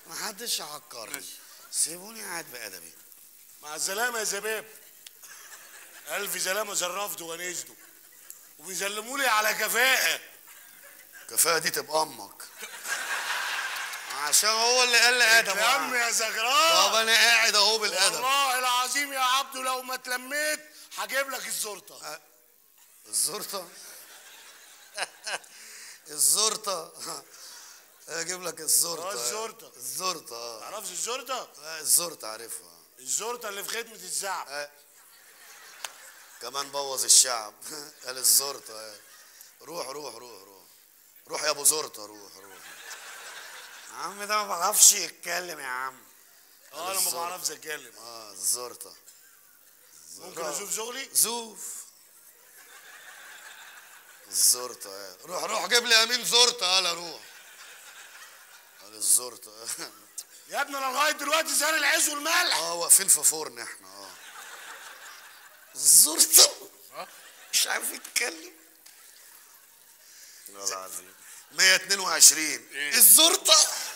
محدش يعكرني سيبوني قاعد بأدبي مع السلامة يا شباب ألف سلامة شرفته ونسته وبيسلموا لي على كفاءة كفاءة دي تبقى أمك عشان هو اللي قال لي أدب يا عم يا زغران طب أنا قاعد أهو بالأدب والله العظيم يا عبدو لو ما اتلميت هجيب لك الزرطة الزرطة الزرطة اجيب لك الزرطة اه الزرطة. الزرطة اه تعرفش الزرطة؟ لا، الزرطة عارفها الزرطة اللي في خدمة الشعب آه. كمان بوظ الشعب قال الزرطة آه. روح روح روح روح روح يا ابو زرطة روح روح يا عم ده ما بعرفش يتكلم يا عم اه انا ما الزرطة. بعرفش اتكلم اه الزرطة ممكن اشوف شغلي؟ زوف الزرطة آه. روح روح جيب لي امين زرطة قال روح قال الزرطة يا ابني انا لغايه دلوقتي زار العيش والملح اه واقفين في فرن احنا اه الزرطة مش عارف يتكلم والله العظيم 122 إيه؟ الزرطة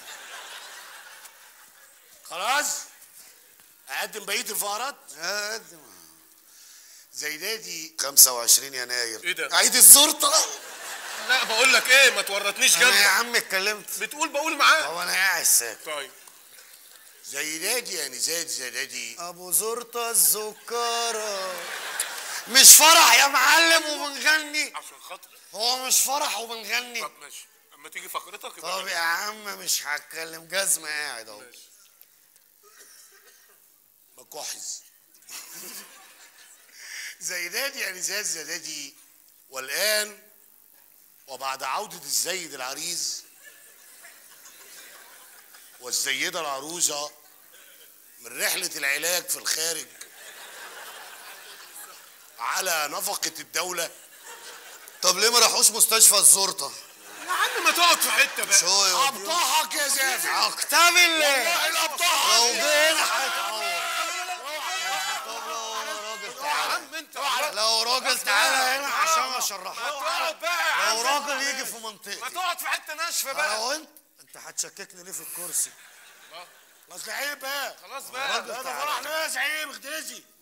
خلاص اقدم بقيه الفقرات آه، قد ما. زيداتي 25 يناير إيه ده؟ عيد الزرطة لا بقول لك ايه ما تورطنيش انا يا جنبك عم اتكلمت بتقول بقول معاه هو انا قاعد ساكت طيب زيداتي يعني زيد زيداتي ابو زرطة الزكارة مش فرح يا معلم وبنغني عشان خاطر هو مش فرح وبنغني طب ماشي اما تيجي فقرتك طب يبقى يا عم مش هتكلم جزمة قاعد اهو ماشي. مكحز زيداتي يعني زيد زيداتي والآن وبعد عودة الزيد العريس والسيدة العروسة من رحلة العلاج في الخارج على نفقة الدولة طب ليه ما راحوش مستشفى الزرطة يا عم ما تقعد في حته بقى شو يا أبطحك يا زافي اكتب الله والله الأبطحك لو جينا هيتعور طب لو راجل يا تعالى عم انت لو راجل تعالى هنا عشان اشرحها تقعد بقى يا لو عم راجل يجي في ما منطقتي تقعد في حته ناشفه بقى هو انت انت هتشككني ليه في الكرسي أصل عيب بقى خلاص بقى راجل لا ده تعالى. فرح ناس عيب اختزي